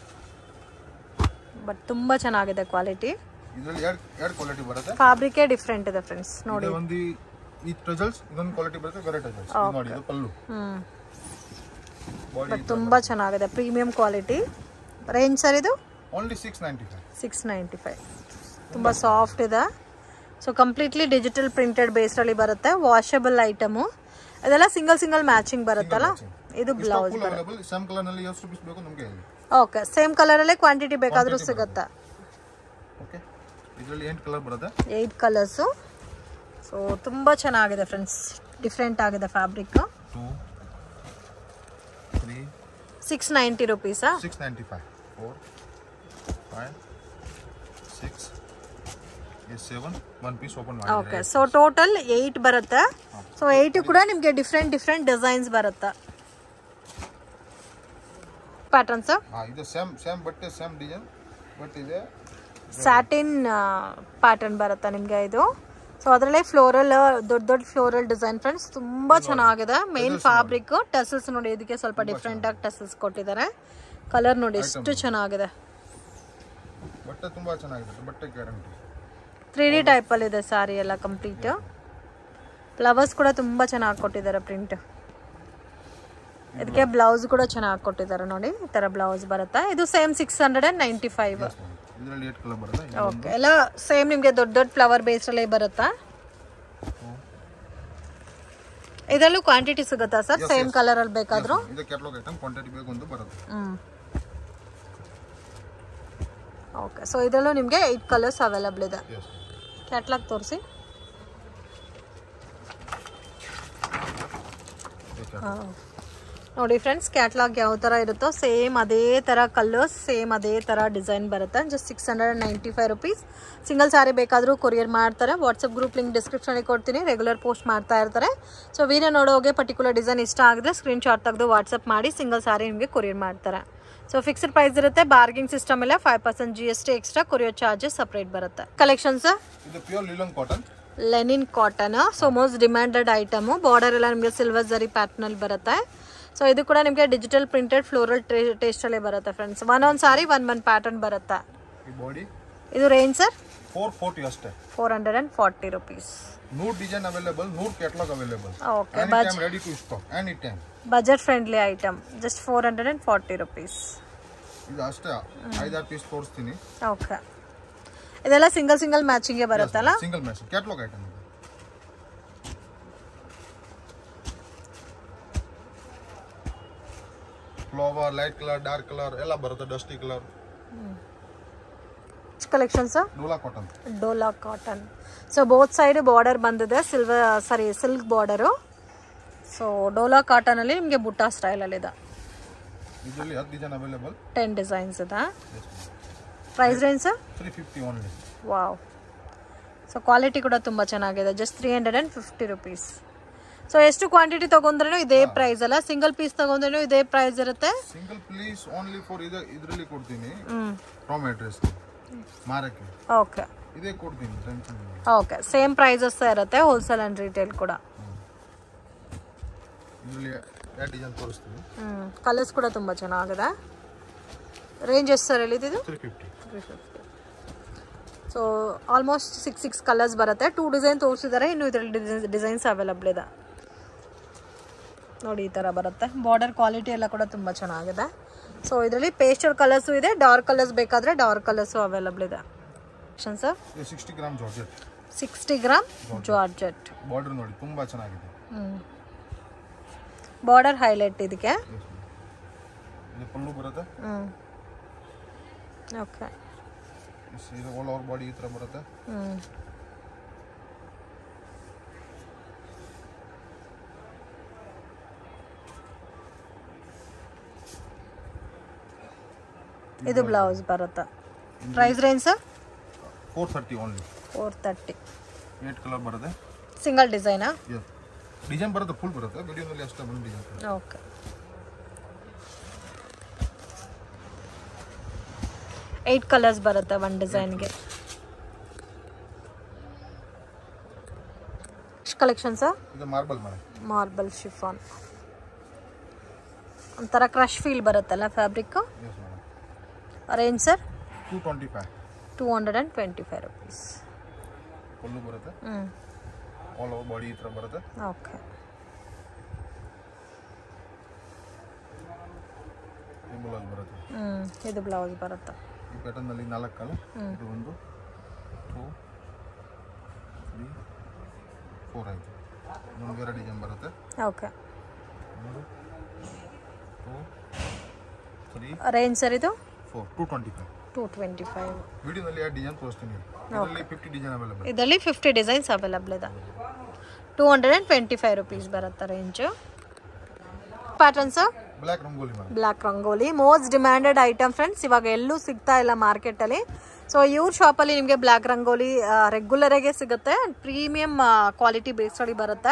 [SPEAKER 1] ಬಟ್ ತುಂಬ ಚೆನ್ನಾಗಿದೆ ಕ್ವಾಲಿಟಿ
[SPEAKER 2] ಇದರಲ್ಲಿ ಎರಡು ಎರಡು ಕ್ವಾಲಿಟಿ ಬರುತ್ತೆ
[SPEAKER 1] ಫ್ಯಾಬ್ರಿಕೇ ಡಿಫ್ರೆಂಟ್ ಇದೆ ಫ್ರೆಂಡ್ಸ್ ನೋಡಿ
[SPEAKER 2] ಇದೆ ಒಂದು ಈ ಟಜಲ್ಸ್ ಇದೊಂದು ಕ್ವಾಲಿಟಿ ಬರುತ್ತೆ ಬೇರೆ ಟಜಲ್ಸ್ ನೋಡಿ ಇದು ಪಲ್ಲು
[SPEAKER 1] ಹ್ಮ್
[SPEAKER 2] ಬಾಡಿ
[SPEAKER 1] ಬಟ್ ತುಂಬ ಚೆನ್ನಾಗಿದೆ ಪ್ರೀಮಿಯಂ ಕ್ವಾಲಿಟಿ ರೇಂಜ್ ಸರ್ ಇದು
[SPEAKER 2] only six ninety five
[SPEAKER 1] six ninety five ತುಂಬ ಸಾಫ್ಟ್ ಇದೆ ಸೊ ಕಂಪ್ಲೀಟ್ಲಿ ಡಿಜಿಟಲ್ ಪ್ರಿಂಟೆಡ್ ಬೇಸ್ಡಲ್ಲಿ ಬರುತ್ತೆ ವಾಷಬಲ್ ಐಟಮು ಇದೆಲ್ಲ ಸಿಂಗಲ್ ಸಿಂಗಲ್ ಮ್ಯಾಚಿಂಗ್ ಬರುತ್ತಲ್ಲ ಇದು blouse
[SPEAKER 2] full available same colour ನಲ್ಲಿ ಎಷ್ಟು ರುಪೀಸ್ ಬೇಕು ನಮಗೆ ಹೇಳಿ
[SPEAKER 1] ಓಕೆ ಸೇಮ್ ಕಲರಲ್ಲೇ ಕ್ವಾಂಟಿಟಿ ಬೇಕಾದರೂ ಸಿಗುತ್ತೆ
[SPEAKER 2] ಓಕೆ ಇದರಲ್ಲಿ ಎಂಟು ಕಲರ್ ಬರುತ್ತೆ
[SPEAKER 1] ಏಯ್ಟ್ ಕಲರ್ಸು ಸೊ ತುಂಬ ಚೆನ್ನಾಗಿದೆ ಫ್ರೆಂಡ್ಸ್ ಡಿಫ್ರೆಂಟ್ ಆಗಿದೆ fabric
[SPEAKER 2] two three
[SPEAKER 1] six ninety ರುಪೀಸಾ
[SPEAKER 2] six ninety five four five six seven one piece open
[SPEAKER 1] okay
[SPEAKER 2] ಮಾಡಿ
[SPEAKER 1] ಸೊ ಟೋಟಲ್ ಏಯ್ಟ್ ಬರುತ್ತೆ ಸೊ ಏಯ್ಟ್ ಕೂಡ ನಿಮಗೆ ಡಿಫ್ರೆಂಟ್ ಡಿಫ್ರೆಂಟ್ ಡಿಸೈನ್ಸ್ ಬರುತ್ತೆ ಪ್ಯಾಟರ್ನ್ಸ್
[SPEAKER 2] ಹಾಂ ಇದು ಸೇಮ್ ಸೇಮ್ ಬಟ್ಟೆ ಸೇಮ್ ಡಿಸೈನ್ ಬಟ್ ಇದೆ
[SPEAKER 1] ಸ್ಯಾಟಿನ್ ಪ್ಯಾಟರ್ನ್ ಬರುತ್ತೆ ನಿಮಗೆ ಇದು ಸೊ ಅದರಲ್ಲೇ ಫ್ಲೋರಲ್ ದೊಡ್ಡ ದೊಡ್ಡ ಫ್ಲೋರಲ್ ಡಿಸೈನ್ ಫ್ರೆಂಡ್ಸ್ ತುಂಬಾ ಚೆನ್ನಾಗಿದೆ ಮೇನ್ ಫ್ಯಾಬ್ರಿಕ್ ಟಸಲ್ಸ್ ನೋಡಿ ಇದಕ್ಕೆ ಸ್ವಲ್ಪ ಡಿಫ್ರೆಂಟ್ ಆಗಿ ಟಸಲ್ಸ್ ಕೊಟ್ಟಿದ್ದಾರೆ ಕಲರ್ ನೋಡಿ ಎಷ್ಟು ಚೆನ್ನಾಗಿದೆ
[SPEAKER 2] ಬಟ್ಟೆ ತುಂಬಾ ಚೆನ್ನಾಗಿದೆ ಬಟ್ಟೆ ಗ್ಯಾರಂಟಿ
[SPEAKER 1] ತ್ರೀ ಡಿ ಟೈಪಲ್ಲಿ ಇದೆ ಸಾರಿ ಎಲ್ಲ ಕಂಪ್ಲೀಟ್ ಫ್ಲವರ್ಸ್ ಕೂಡ ತುಂಬ ಚೆನ್ನಾಗಿ ಕೊಟ್ಟಿದ್ದಾರೆ ಪ್ರಿಂಟ್ ಇದಕ್ಕೆ ಬ್ಲೌಸ್ ಕೂಡ ಚೆನ್ನಾಗಿ ಕೊಟ್ಟಿದ್ದಾರೆ ನೋಡಿ ಈ ಥರ ಬ್ಲೌಸ್ ಬರುತ್ತೆ ಇದು same six hundred and ninety five
[SPEAKER 2] ಇದರಲ್ಲಿ ಏಟ್ ಕಲರ್ ಬರುತ್ತೆ ಇದು
[SPEAKER 1] ಓಕೆ ಎಲ್ಲ ಸೇಮ್ ನಿಮಗೆ ದೊಡ್ಡ ದೊಡ್ಡ ಫ್ಲವರ್ ಬೇಸ್ರಲ್ಲೇ ಬರುತ್ತಾ ಇದರಲ್ಲೂ ಕ್ವಾಂಟಿಟಿ ಸಿಗುತ್ತಾ ಸರ್ ಸೇಮ್ ಕಲರಲ್ಲಿ ಬೇಕಾದರೂ
[SPEAKER 2] ಇದು ಕ್ಯಾಟ್ಲಾಗ್ ಐಟಮ್ ಕ್ವಾಂಟಿಟಿ ಬೇಕು ಅಂತ ಬರುತ್ತೆ
[SPEAKER 1] ಹ್ಞೂ ಓಕೆ ಸೊ ಇದರಲ್ಲೂ ನಿಮಗೆ ಏಯ್ಟ್ ಕಲರ್ಸ್ ಅವೈಲಬಲ್ ಇದೆ
[SPEAKER 2] ಎಸ್
[SPEAKER 1] ಕ್ಯಾಟ್ಲಾಗ್ ತೋರಿಸಿ ನೋಡಿ ಫ್ರೆಂಡ್ಸ್ ಕ್ಯಾಟ್ಲಾಗ್ ಯಾವ ಥರ ಇರುತ್ತೋ ಸೇಮ್ ಅದೇ ಥರ ಕಲರ್ಸ್ ಸೇಮ್ ಅದೇ ಥರ ಡಿಸೈನ್ ಬರುತ್ತೆ just six hundred ninety five rupees single sari ಬೇಕಾದರೂ ಕೊರಿಯರ್ ಮಾಡ್ತಾರೆ ವಾಟ್ಸಪ್ ಗ್ರೂಪ್ ಲಿಂಕ್ ಡಿಸ್ಕ್ರಿಪ್ಷನಿಗೆ ಕೊಡ್ತೀನಿ ರೆಗ್ಯುಲರ್ ಪೋಸ್ಟ್ ಮಾಡ್ತಾ ಇರ್ತಾರೆ ಸೊ ವಿಡಿಯೋ ನೋಡೋಗೆ ಪರ್ಟಿಕ್ಯುಲರ್ ಡಿಸೈನ್ ಇಷ್ಟ ಆಗಿದ್ರೆ ಸ್ಕ್ರೀನ್ ಶಾಟ್ ತೆಗೆದು ವಾಟ್ಸಪ್ ಮಾಡಿ ಸಿಂಗಲ್ ಸಾರಿ ನಿಮಗೆ ಕೊರಿಯರ್ ಮಾಡ್ತಾರೆ ಸೊ ಫಿಕ್ಸ್ಡ್ ಪ್ರೈಸ್ ಇರುತ್ತೆ ಬಾರ್ಗಿಂಗ್ ಸಿಸ್ಟಮ್ ಇಲ್ಲ five percent G S T extra courier charges separate ಬರುತ್ತೆ ಕಲೆಕ್ಷನ್ಸ್
[SPEAKER 2] ಇದು pure linen cotton
[SPEAKER 1] linen cotton so most demanded item border ಎಲ್ಲ ನಿಮಗೆ ಸಿಲ್ವರ್ ಜರಿ ಪ್ಯಾಟ್ರ್ನಲ್ಲಿ ಬರುತ್ತೆ ಸೊ ಇದು ಕೂಡ ನಿಮಗೆ ಡಿಜಿಟಲ್ ಪ್ರಿಂಟೆಡ್ ಫ್ಲೋರಲ್ ಟೇಸ್ಟಲ್ಲೇ ಬರುತ್ತೆ ಫ್ರೆಂಡ್ಸ್ ಒನ್ ಒಂದು ಸಾರಿ ಒನ್ ಒನ್ ಪ್ಯಾಟರ್ನ್ ಬರುತ್ತೆ
[SPEAKER 2] ಈ ಬಾಡಿ
[SPEAKER 1] ಇದು ರೇಂಜ್ ಸರ್
[SPEAKER 2] ಫೋರ್ ಫೋರ್ಟಿ ಅಷ್ಟೇ
[SPEAKER 1] four hundred and forty rupees
[SPEAKER 2] ನೂರು ಡಿಸೈನ್ ಅವೈಲೇಬಲ್ ನೂರು catalogue available
[SPEAKER 1] okay
[SPEAKER 2] any time ready to stock any time
[SPEAKER 1] budget friendly item just four hundred and forty rupees
[SPEAKER 2] ಇದು ಅಷ್ಟೇ ಐದಾರು ಪೀಸ್ ತೋರಿಸ್ತೀನಿ
[SPEAKER 1] ಓಕೆ ಇದೆಲ್ಲ ಸಿಂಗಲ್ ಸಿಂಗಲ್ ಮ್ಯಾಚಿಂಗ್ಗೆ ಬರುತ್ತಲ್ಲ
[SPEAKER 2] ಸಿಂಗಲ್ ಮ್ಯಾಚ್ ಕ್ಯಾಟ್ಲಾಗ್ ಐಟಮ್ ಇದು flower light colour dark colour ಎಲ್ಲ ಬರುತ್ತೆ dusty colour
[SPEAKER 1] collections
[SPEAKER 2] dola cotton
[SPEAKER 1] dola cotton so both side border ಬಂದಿದೆ silver sari silk border so dola ಕಾಟನಲ್ಲಿ ನಿಮಗೆ ಬುಟ್ಟ ಸ್ಟೈಲಲ್ಲಿದೆ
[SPEAKER 2] ಇದರಲ್ಲಿ ಹತ್ತು ಡಿಸೈನ್ ಅವೈಲೇಬಲ್
[SPEAKER 1] ಟೆನ್ ಡಿಸೈನ್ಸ್ ಇದೆ price range sir
[SPEAKER 2] three fifty only
[SPEAKER 1] wow so quality ಕೂಡ ತುಂಬ ಚೆನ್ನಾಗಿದೆ just three hundred and fifty rupees so ಎಷ್ಟು ಕ್ವಾಂಟಿಟಿ ತೊಗೊಂಡ್ರೂ ಇದೇ ಪ್ರೈಸ್ ಅಲ್ಲ ಸಿಂಗಲ್ ಪೀಸ್ ತೊಗೊಂಡ್ರೂ ಇದೇ ಪ್ರೈಸ್ ಇರುತ್ತೆ
[SPEAKER 2] ಸಿಂಗಲ್ ಪ್ಲೀಸ್ ಓನ್ಲಿ ಫಾರ್ ಇದು ಇದರಲ್ಲಿ ಕೊಡ್ತೀನಿ
[SPEAKER 1] ಹ್ಞೂ
[SPEAKER 2] ರಾ ಮೆಟೀರಿಯಲ್ಸ್ ಮಾರಕ್ಕೆ
[SPEAKER 1] ಓಕೆ
[SPEAKER 2] ಇದೇ ಕೊಡ್ತೀನಿ ಟೆನ್ಷನ್
[SPEAKER 1] ಓಕೆ ಸೇಮ್ ಪ್ರೈಸಸ್ ಇರುತ್ತೆ ಹೋಲ್ಸೇಲ್ ಆ್ಯಂಡ್ ರಿಟೇಲ್ ಕೂಡ
[SPEAKER 2] ಇದರಲ್ಲಿ ಎರಡು ಡಿಸೈನ್ ತೋರಿಸ್ತೀನಿ
[SPEAKER 1] ಹ್ಞೂ ಕಲರ್ಸ್ ಕೂಡ ತುಂಬ ಚೆನ್ನಾಗಿದೆ ರೇಂಜ್ ಎಷ್ಟು ಸರ್ ಹೇಳಿದ್ದು
[SPEAKER 2] three fifty
[SPEAKER 1] so almost six six colours ಬರುತ್ತೆ ಟೂ ಡಿಸೈನ್ ತೋರಿಸಿದ್ದಾರೆ ಇನ್ನು ಇದರಲ್ಲಿ ಡಿಸೈನ್ಸ್ ಅವೈಲಬಲ್ ಇದೆ ನೋಡಿ ಈ ಥರ ಬರುತ್ತೆ ಬಾರ್ಡರ್ ಕ್ವಾಲಿಟಿ ಎಲ್ಲ ಕೂಡ ತುಂಬ ಚೆನ್ನಾಗಿದೆ ಸೊ ಇದರಲ್ಲಿ ಪೇಸ್ಟಲ್ ಕಲರ್ಸು ಇದೆ ಡಾರ್ಕ್ ಕಲರ್ಸ್ ಬೇಕಾದರೆ ಡಾರ್ಕ್ ಕಲರ್ಸು ಅವೈಲಬಲ್ ಇದೆ ಸರ್
[SPEAKER 2] ಇದು sixty gram georgette
[SPEAKER 1] sixty gram georgette
[SPEAKER 2] border ನೋಡಿ ತುಂಬಾ ಚೆನ್ನಾಗಿದೆ
[SPEAKER 1] ಬಾರ್ಡರ್ ಹೈಲೈಟ್ ಇದಕ್ಕೆ
[SPEAKER 2] Yes, ma'am. ಇದು ಪಲ್ಲು ಬರುತ್ತೆ
[SPEAKER 1] ಹ್ಞೂ ಓಕೆ
[SPEAKER 2] Yes, ಇದು ಆಲ್ ಓವರ್ ಬಾಡಿ ಈ ಥರ ಬರುತ್ತೆ
[SPEAKER 1] ಹ್ಞೂ ಇದು ಬ್ಲೌಸ್ ಬರುತ್ತೆ price range sir
[SPEAKER 2] four thirty only
[SPEAKER 1] four thirty
[SPEAKER 2] eight colour ಬರುತ್ತೆ
[SPEAKER 1] ಸಿಂಗಲ್ ಡಿಸೈನಾ
[SPEAKER 2] ಎಸ್ ಡಿಸೈನ್ ಬರುತ್ತೆ ಫುಲ್ ಬರುತ್ತೆ ವಿಡಿಯೋನಲ್ಲಿ ಅಷ್ಟೇ ಬಂದು ಡಿಸೈನ್
[SPEAKER 1] ಓಕೆ ಏಯ್ಟ್ ಕಲರ್ಸ್ ಬರುತ್ತೆ ಒನ್ ಡಿಸೈನ್ಗೆ ಕಲೆಕ್ಷನ್ ಸರ್
[SPEAKER 2] ಇದು ಮಾರ್ಬಲ್ ಮೇಡಮ್
[SPEAKER 1] ಮಾರ್ಬಲ್ ಶಿಫಾನ್ ಒಂಥರ ಕ್ರಶ್ ಫೀಲ್ ಬರುತ್ತಲ್ಲ fabric
[SPEAKER 2] yes madam
[SPEAKER 1] range sir
[SPEAKER 2] two twenty five
[SPEAKER 1] two hundred and twenty five rupees
[SPEAKER 2] ಪಲ್ಲು ಬರುತ್ತೆ
[SPEAKER 1] ಹ್ಞೂ
[SPEAKER 2] ಆಲ್ ಓವರ್ ಬಾಡಿ ಈ ಥರ ಬರುತ್ತೆ
[SPEAKER 1] ಓಕೆ
[SPEAKER 2] ಈ ಬ್ಲೌಸ್ ಬರುತ್ತೆ
[SPEAKER 1] ಹ್ಞೂ ಇದು ಬ್ಲೌಸ್ ಬರುತ್ತೆ
[SPEAKER 2] ಈ ಪ್ಯಾಟರ್ನಲ್ಲಿ ನಾಲ್ಕು ಕಲರ್ ಇದು ಒಂದು ಟೂ ತ್ರೀ ಫೋರ್ ಆಯಿತು ಇನ್ನೊಂದು ಬೇರೆ ಡಿಸೈನ್ ಬರುತ್ತೆ
[SPEAKER 1] ಓಕೆ
[SPEAKER 2] ಒಂದು ಟೂ ತ್ರೀ
[SPEAKER 1] ರೇಂಜ್ ಸರ್ ಇದು
[SPEAKER 2] four two twenty five
[SPEAKER 1] two twenty five
[SPEAKER 2] ವಿಡಿಯೋನಲ್ಲಿ ಎರಡು ಡಿಸೈನ್ ತೋರಿಸ್ತೀನಿ ಇದರಲ್ಲಿ ಫಿಫ್ಟಿ ಡಿಸೈನ್ ಅವೈಲೇಬಲ್
[SPEAKER 1] ಇದರಲ್ಲಿ ಫಿಫ್ಟಿ ಡಿಸೈನ್ಸ್ ಅವೈಲಬಲ್ ಇದೆ two hundred and twenty five rupees ಬರುತ್ತೆ range patterns
[SPEAKER 2] black rangoli madam
[SPEAKER 1] black rangoli most demanded item friends ಇವಾಗ ಎಲ್ಲೂ ಸಿಗ್ತಾ ಇಲ್ಲ ಮಾರ್ಕೆಟಲ್ಲಿ ಸೊ ಇವ್ರ ಶಾಪಲ್ಲಿ ನಿಮಗೆ ಬ್ಲ್ಯಾಕ್ ರಂಗೋಲಿ ರೆಗ್ಯುಲರಾಗೆ ಸಿಗುತ್ತೆ ಪ್ರೀಮಿಯಂ ಕ್ವಾಲಿಟಿ ಬೇಸ್ಡಲ್ಲಿ ಬರುತ್ತೆ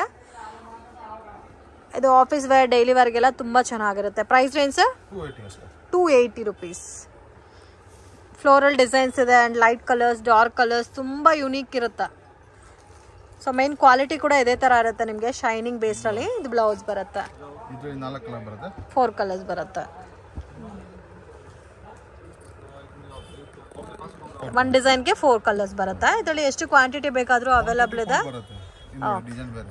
[SPEAKER 1] ಇದು ಆಫೀಸ್ ವೇರ್ ಡೈಲಿ ವೇರ್ಗೆಲ್ಲ ತುಂಬ ಚೆನ್ನಾಗಿರುತ್ತೆ price range sir
[SPEAKER 2] two eighty ಅಷ್ಟೇ
[SPEAKER 1] two eighty rupees floral designs ಇದೆ and light colours dark colours ತುಂಬ ಯುನೀಕ್ ಇರುತ್ತೆ ಸೊ ಮೇನ್ ಕ್ವಾಲಿಟಿ ಕೂಡ ಇದೇ ಥರ ಇರುತ್ತೆ ನಿಮಗೆ ಶೈನಿಂಗ್ ಬೇಸ್ಡಲ್ಲಿ ಇದು ಬ್ಲೌಸ್ ಬರುತ್ತೆ
[SPEAKER 2] ಇದರಲ್ಲಿ ನಾಲ್ಕು ಕಲರ್ ಬರುತ್ತೆ
[SPEAKER 1] ಫೋರ್ ಕಲರ್ಸ್ ಬರುತ್ತೆ ಒನ್ ಡಿಸೈನ್ಗೆ ಫೋರ್ ಕಲರ್ಸ್ ಬರುತ್ತೆ ಇದರಲ್ಲಿ ಎಷ್ಟು ಕ್ವಾಂಟಿಟಿ ಬೇಕಾದರೂ ಅವೈಲಬಲ್ ಇದೆ
[SPEAKER 2] ಬರುತ್ತೆ ಇನ್ನು ಡಿಸೈನ್ ಬೇರೆ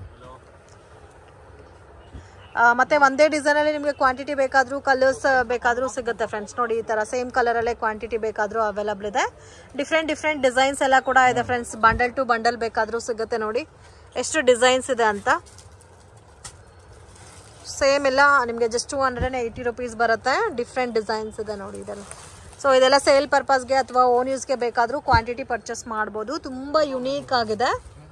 [SPEAKER 1] ಆ, ಮತ್ತೆ ಒಂದೇ ಡಿಸೈನಲ್ಲಿ ನಿಮಗೆ ಕ್ವಾಂಟಿಟಿ ಬೇಕಾದರೂ ಕಲರ್ಸ್ ಬೇಕಾದರೂ ಸಿಗುತ್ತೆ ಫ್ರೆಂಡ್ಸ್ ನೋಡಿ ಈ ಥರ ಸೇಮ್ ಕಲರಲ್ಲೇ ಕ್ವಾಂಟಿಟಿ ಬೇಕಾದರೂ ಅವೈಲಬಲ್ ಇದೆ ಡಿಫ್ರೆಂಟ್ ಡಿಫ್ರೆಂಟ್ ಡಿಸೈನ್ಸ್ ಎಲ್ಲ ಕೂಡ ಇದೆ ಫ್ರೆಂಡ್ಸ್ ಬಂಡಲ್ ಟು ಬಂಡಲ್ ಬೇಕಾದರೂ ಸಿಗುತ್ತೆ ನೋಡಿ ಎಷ್ಟು ಡಿಸೈನ್ಸ್ ಇದೆ ಅಂತ ಸೇಮ್ ಎಲ್ಲ ನಿಮಗೆ just two hundred and eighty rupees ಬರುತ್ತೆ ಡಿಫ್ರೆಂಟ್ ಡಿಸೈನ್ಸ್ ಇದೆ ನೋಡಿ ಇದೆಲ್ಲ ಸೊ ಇದೆಲ್ಲ ಸೇಲ್ ಪರ್ಪಸ್ಗೆ ಅಥವಾ ಓನ್ ಯೂಸ್ಗೆ ಬೇಕಾದರೂ ಕ್ವಾಂಟಿಟಿ ಪರ್ಚೇಸ್ ಮಾಡ್ಬೋದು ತುಂಬ ಯುನೀಕ್ ಆಗಿದೆ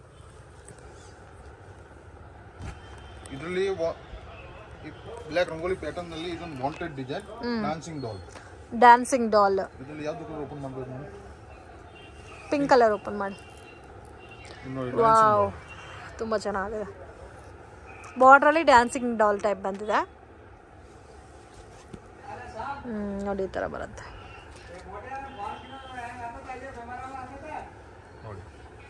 [SPEAKER 2] ಇದರಲ್ಲಿ ಬ್ಲ್ಯಾಕ್ ರಂಗೋಲಿ ಪ್ಯಾಟರ್ನ್ ನಲ್ಲಿ ಇದೊಂದು wanted design dancing doll
[SPEAKER 1] dancing doll
[SPEAKER 2] ಇದರಲ್ಲಿ ಯಾವ್ದು ಕಲರ್ ಓಪನ್ ಮಾಡ್ಬೇಕು ನೋಡಿ
[SPEAKER 1] ಪಿಂಕ್ ಕಲರ್ ಓಪನ್ ಮಾಡಿ
[SPEAKER 2] ಇದು ನೋಡಿ
[SPEAKER 1] ವಾವ್ ತುಂಬ ಚೆನ್ನಾಗಿದೆ ಬಾರ್ಡ್ರಲ್ಲಿ ಡ್ಯಾನ್ಸಿಂಗ್ ಡಾಲ್ ಟೈಪ್ ಬಂದಿದೆ ಹ್ಮ್, ನೋಡಿ ಈ ಥರ ಬರುತ್ತೆ
[SPEAKER 2] ನೋಡಿ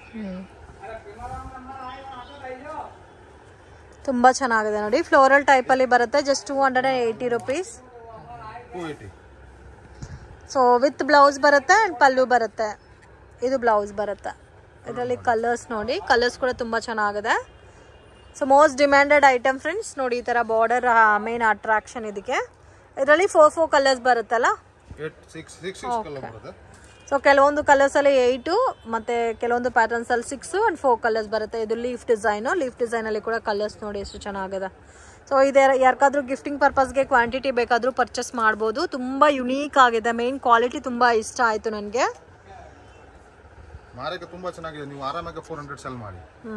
[SPEAKER 1] ತುಂಬ ಚೆನ್ನಾಗಿದೆ ನೋಡಿ ಫ್ಲೋರಲ್ ಟೈಪಲ್ಲಿ ಬರುತ್ತೆ just two hundred and eighty rupees
[SPEAKER 2] two eighty
[SPEAKER 1] so with blouse ಬರುತ್ತೆ ಆ್ಯಂಡ್ ಪಲ್ಲು ಬರುತ್ತೆ ಇದು ಬ್ಲೌಸ್ ಬರುತ್ತೆ ಇದರಲ್ಲಿ ಕಲರ್ಸ್ ನೋಡಿ ಕಲರ್ಸ್ ಕೂಡ ತುಂಬ ಚೆನ್ನಾಗಿದೆ so most demanded item friends ನೋಡಿ ಈ ಥರ ಬಾರ್ಡರ್ ಮೇನ್ ಅಟ್ರಾಕ್ಷನ್ ಇದಕ್ಕೆ ಇದರಲ್ಲಿ ಫೋರ್ ಫೋರ್ ಕಲರ್ಸ್ ಬರುತ್ತಲ್ಲ
[SPEAKER 2] eight six six six colour ಬರುತ್ತೆ
[SPEAKER 1] ಸೊ ಕೆಲವೊಂದು ಕಲರ್ಸಲ್ಲಿ ಏಯ್ಟು ಮತ್ತು ಕೆಲವೊಂದು ಪ್ಯಾಟರ್ನ್ಸಲ್ಲಿ ಸಿಕ್ಸು ಆ್ಯಂಡ್ ಫೋರ್ ಕಲರ್ಸ್ ಬರುತ್ತೆ ಇದು ಲೀಫ್ ಡಿಸೈನು ಲೀಫ್ ಡಿಸೈನಲ್ಲಿ ಕೂಡ ಕಲರ್ಸ್ ನೋಡಿ ಎಷ್ಟು ಚೆನ್ನಾಗಿದೆ ಸೊ ಇದೆ ಯಾರಿಗಾದ್ರೂ ಗಿಫ್ಟಿಂಗ್ ಪರ್ಪಸ್ಗೆ ಕ್ವಾಂಟಿಟಿ ಬೇಕಾದರೂ ಪರ್ಚೇಸ್ ಮಾಡ್ಬೋದು ತುಂಬ ಯುನೀಕ್ ಆಗಿದೆ ಮೇನ್ ಕ್ವಾಲಿಟಿ ತುಂಬ ಇಷ್ಟ ಆಯಿತು ನನಗೆ
[SPEAKER 2] ಮಾರಕ್ಕೆ ತುಂಬಾ ಚೆನ್ನಾಗಿದೆ ನೀವು ಆರಾಮಾಗಿ ಫೋರ್ ಹಂಡ್ರೆಡ್ ಸೆಲ್ ಮಾಡಿ
[SPEAKER 1] ಹ್ಞೂ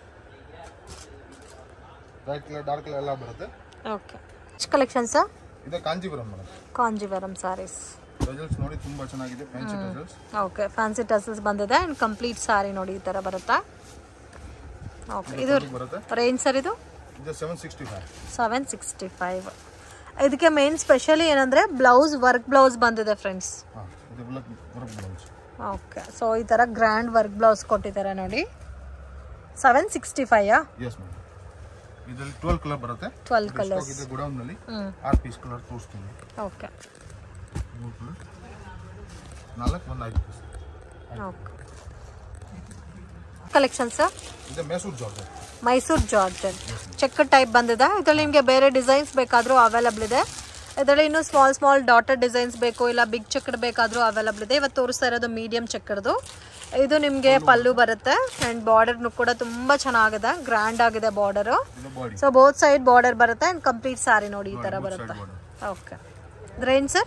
[SPEAKER 2] ಲೈಟ್ ಕಲರ್ ಡಾರ್ಕ್ ಕಲರ್ ಎಲ್ಲ ಬರುತ್ತೆ
[SPEAKER 1] ಓಕೆ ಕಲೆಕ್ಷನ್ಸಾ
[SPEAKER 2] ಇದು ಕಾಂಜೀಪುರಂ ಮೇಡಮ್
[SPEAKER 1] ಕಾಂಜಿವರಂ ಸಾರೀಸ್
[SPEAKER 2] ರಿಸಲ್ಟ್ಸ್ ನೋಡಿ ತುಂಬಾ ಚೆನ್ನಾಗಿದೆ fancy results
[SPEAKER 1] okay fancy tassels ಬಂದಿದೆ ಆ್ಯಂಡ್ ಕಂಪ್ಲೀಟ್ ಸಾರಿ ನೋಡಿ ಈ ಥರ ಬರುತ್ತಾ ಓಕೆ ಇದು
[SPEAKER 2] ಬರುತ್ತೆ
[SPEAKER 1] ರೇಂಜ್ ಸರ್ ಇದು
[SPEAKER 2] ಇದು seven sixty five
[SPEAKER 1] seven sixty five ಇದಕ್ಕೆ ಮೇನ್ ಸ್ಪೆಷಲಿ ಏನಂದರೆ ಬ್ಲೌಸ್ ವರ್ಕ್ ಬ್ಲೌಸ್ ಬಂದಿದೆ ಫ್ರೆಂಡ್ಸ್
[SPEAKER 2] ಹಾಂ ಇದು block work blouse
[SPEAKER 1] okay so ಈ ಥರ ಗ್ರ್ಯಾಂಡ್ ವರ್ಕ್ ಬ್ಲೌಸ್ ಕೊಟ್ಟಿದ್ದಾರೆ ನೋಡಿ ಸೆವೆನ್ ಸಿಕ್ಸ್ಟಿ ಫೈಯಾ
[SPEAKER 2] ಎಸ್ ಮೇಡಮ್ ಇದರಲ್ಲಿ ಟ್ವೆಲ್ ಕಲರ್ ಬರುತ್ತೆ
[SPEAKER 1] ಟ್ವೆಲ್
[SPEAKER 2] ಸ್ಟಾಕ್
[SPEAKER 1] ಕಲರ್ಸ್
[SPEAKER 2] ಇದೆ ಗುಡೌನ್ನಲ್ಲಿ
[SPEAKER 1] ಹ್ಞೂ
[SPEAKER 2] ಆರು ಪೀಸ್ ಕಲರ್ ತೋರಿಸ್ತೀನಿ
[SPEAKER 1] ಓಕೆ
[SPEAKER 2] ಮೂರು ಕಲರ್ ನಾಲ್ಕು ಒಂದು ಐದು ಪೀಸ್
[SPEAKER 1] ಓಕೆ ಕಲೆಕ್ಷನ್ಸ್
[SPEAKER 2] ಇದು Mysuru georgette
[SPEAKER 1] Mysuru georgette check type ಬಂದಿದೆ ಇದರಲ್ಲಿ ನಿಮಗೆ ಬೇರೆ ಡಿಸೈನ್ಸ್ ಬೇಕಾದರೂ ಅವೈಲಬಲ್ ಇದೆ ಇದರಲ್ಲಿ ಇನ್ನೂ ಸ್ಮಾಲ್ ಸ್ಮಾಲ್ ಡಾಟರ್ ಡಿಸೈನ್ಸ್ ಬೇಕು ಇಲ್ಲ ಬಿಗ್ ಚೆಕ್ಡ್ ಬೇಕಾದರೂ ಅವೈಲಬಲ್ ಇದೆ ಇವತ್ತು ತೋರಿಸ್ತಾ ಇರೋದು ಮೀಡಿಯಂ ಚೆಕ್ಕರ್ದು ಇದು ನಿಮಗೆ ಪಲ್ಲು ಬರುತ್ತೆ ಆ್ಯಂಡ್ ಬಾರ್ಡರ್ನು ಕೂಡ ತುಂಬ ಚೆನ್ನಾಗಿದೆ ಗ್ರ್ಯಾಂಡ್ ಆಗಿದೆ ಬಾರ್ಡರು
[SPEAKER 2] ಇದು body
[SPEAKER 1] so both side border ಬರುತ್ತೆ ಆ್ಯಂಡ್ ಕಂಪ್ಲೀಟ್ ಸಾರಿ ನೋಡಿ ಈ ಥರ ಬರುತ್ತೆ
[SPEAKER 2] border
[SPEAKER 1] okay range sir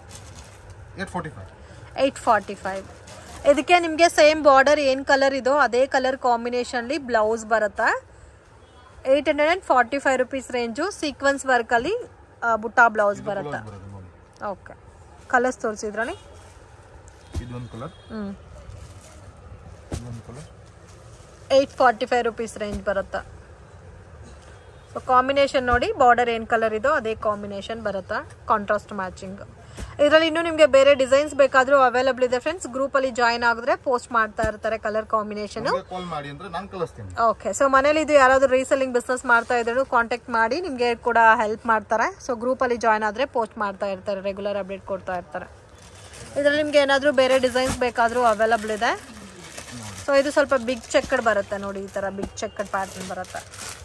[SPEAKER 2] eight forty five
[SPEAKER 1] eight forty five ಇದಕ್ಕೆ ನಿಮಗೆ ಸೇಮ್ ಬಾರ್ಡರ್ ಏನು ಕಲರ್ ಇದೋ ಅದೇ ಕಲರ್ ಕಾಂಬಿನೇಷನ್ಲಿ ಬ್ಲೌಸ್ ಬರುತ್ತೆ eight hundred and forty five rupees range sequence ವರ್ಕಲ್ಲಿ ಬುಟ್ಟ ಬ್ಲೌಸ್ ಬರುತ್ತೆ
[SPEAKER 2] ಬರುತ್ತೆ ನೋಡಿ
[SPEAKER 1] ಓಕೆ ಕಲರ್ಸ್ ತೋರಿಸಿದ್ರಲ್ಲಿ
[SPEAKER 2] ಇದೊಂದು ಕಲರ್
[SPEAKER 1] ಹ್ಞೂ
[SPEAKER 2] ಇದೊಂದು colour
[SPEAKER 1] eight forty five rupees range ಬರುತ್ತೆ ಸೊ ಕಾಂಬಿನೇಷನ್ ನೋಡಿ ಬಾರ್ಡರ್ ಏನು ಕಲರ್ ಇದೋ ಅದೇ ಕಾಂಬಿನೇಷನ್ ಬರುತ್ತೆ ಕಾಂಟ್ರಾಸ್ಟ್ ಮ್ಯಾಚಿಂಗ್ ಇದರಲ್ಲಿ ಇನ್ನೂ ನಿಮಗೆ ಬೇರೆ ಡಿಸೈನ್ಸ್ ಬೇಕಾದರೂ ಅವೈಲಬಲ್ ಇದೆ ಫ್ರೆಂಡ್ಸ್ ಗ್ರೂಪಲ್ಲಿ ಜಾಯ್ನ್ ಆಗಿದ್ರೆ ಪೋಸ್ಟ್ ಮಾಡ್ತಾ ಇರ್ತಾರೆ ಕಲರ್ ಕಾಂಬಿನೇಷನು
[SPEAKER 2] ಕಾಲ್ ಮಾಡಿ ಅಂದ್ರೆ ನಾನು ಕಳಿಸ್ತೀನಿ
[SPEAKER 1] ಓಕೆ ಸೊ ಮನೇಲಿ ಇದು ಯಾರಾದರೂ ರೀಸೆಲ್ಲಿಂಗ್ ಬಿಸ್ನೆಸ್ ಮಾಡ್ತಾ ಇದ್ರು ಕಾಂಟ್ಯಾಕ್ಟ್ ಮಾಡಿ ನಿಮಗೆ ಕೂಡ ಹೆಲ್ಪ್ ಮಾಡ್ತಾರೆ ಸೊ ಗ್ರೂಪಲ್ಲಿ ಜಾಯ್ನ್ ಆದರೆ ಪೋಸ್ಟ್ ಮಾಡ್ತಾ ಇರ್ತಾರೆ ರೆಗ್ಯುಲರ್ ಅಪ್ಡೇಟ್ ಕೊಡ್ತಾ ಇರ್ತಾರೆ ಇದರಲ್ಲಿ ನಿಮ್ಗೆ ಏನಾದರೂ ಬೇರೆ ಡಿಸೈನ್ಸ್ ಬೇಕಾದರೂ ಅವೈಲಬಲ್ ಇದೆ ಸೊ ಇದು ಸ್ವಲ್ಪ ಬಿಗ್ ಚೆಕ್ಕಡ್ ಬರುತ್ತೆ ನೋಡಿ ಈ ಥರ ಬಿಗ್ ಚೆಕ್ಕಡ್ ಪ್ಯಾಟರ್ನ್ ಬರುತ್ತೆ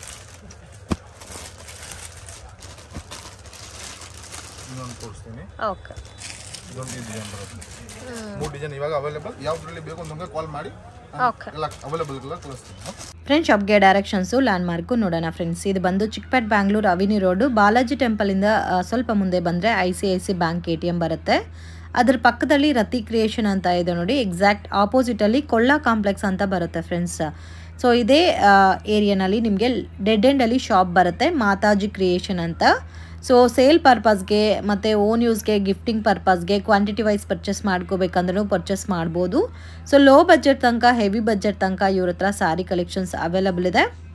[SPEAKER 2] ಇನ್ನೊಂದು ತೋರಿಸ್ತೀನಿ
[SPEAKER 1] ಓಕೆ
[SPEAKER 2] ಇದೊಂದು ಡಿಸೈನ್ ಬರುತ್ತೆ ಮೂರು ಡಿಸೈನ್ ಇವಾಗ ಅವೈಲೇಬಲ್ ಯಾವ್ದ್ರಲ್ಲಿ ಬೇಕು ನಮಗೆ ಕಾಲ್ ಮಾಡಿ
[SPEAKER 1] ಓಕೆ
[SPEAKER 2] ಎಲ್ಲ ಅವೈಲೇಬಲ್ ಎಲ್ಲ ಕಳಿಸ್ತೀನಿ
[SPEAKER 1] ಫ್ರೆಂಡ್ಸ್ ಶಾಪ್ಗೆ ಡೈರೆಕ್ಷನ್ಸು ಲ್ಯಾಂಡ್ಮಾರ್ಕು ನೋಡೋಣ ಫ್ರೆಂಡ್ಸ್ ಇದು ಬಂದು ಚಿಕ್ಕಪೇಟ್ ಬ್ಯಾಂಗ್ಳೂರು ಅವಿನಿ ರೋಡು ಬಾಲಾಜಿ ಟೆಂಪಲಿಂದ ಆ, ಸ್ವಲ್ಪ ಮುಂದೆ ಬಂದರೆ I C I C bank A T M ಬರುತ್ತೆ ಅದ್ರ ಪಕ್ಕದಲ್ಲಿ ರತಿ ಕ್ರಿಯೇಷನ್ ಅಂತ ಇದೆ ನೋಡಿ ಎಕ್ಸಾಕ್ಟ್ ಆಪೋಸಿಟಲ್ಲಿ ಕೊಳ್ಳ ಕಾಂಪ್ಲೆಕ್ಸ್ ಅಂತ ಬರುತ್ತೆ ಫ್ರೆಂಡ್ಸ್ ಸೊ ಇದೇ ಏರಿಯಾನಲ್ಲಿ ನಿಮಗೆ ಡೆಡ್ ಎಂಡಲ್ಲಿ ಶಾಪ್ ಬರುತ್ತೆ ಮಾತಾಜಿ ಕ್ರಿಯೇಷನ್ ಅಂತ ಸೊ ಸೇಲ್ ಪರ್ಪಸ್ಗೆ ಮತ್ತು ಓನ್ ಯೂಸ್ಗೆ ಗಿಫ್ಟಿಂಗ್ ಪರ್ಪಸ್ಗೆ ಕ್ವಾಂಟಿಟಿ ವೈಸ್ ಪರ್ಚೇಸ್ ಮಾಡ್ಕೋಬೇಕಂದ್ರೂ ಪರ್ಚೇಸ್ ಮಾಡ್ಬೋದು ಸೊ ಲೋ ಬಜೆಟ್ ತನಕ ಹೆವಿ ಬಜೆಟ್ ತನಕ ಇವ್ರ ಹತ್ರ ಸ್ಯಾರಿ ಕಲೆಕ್ಷನ್ಸ್ ಅವೈಲಬಲ್ ಇದೆ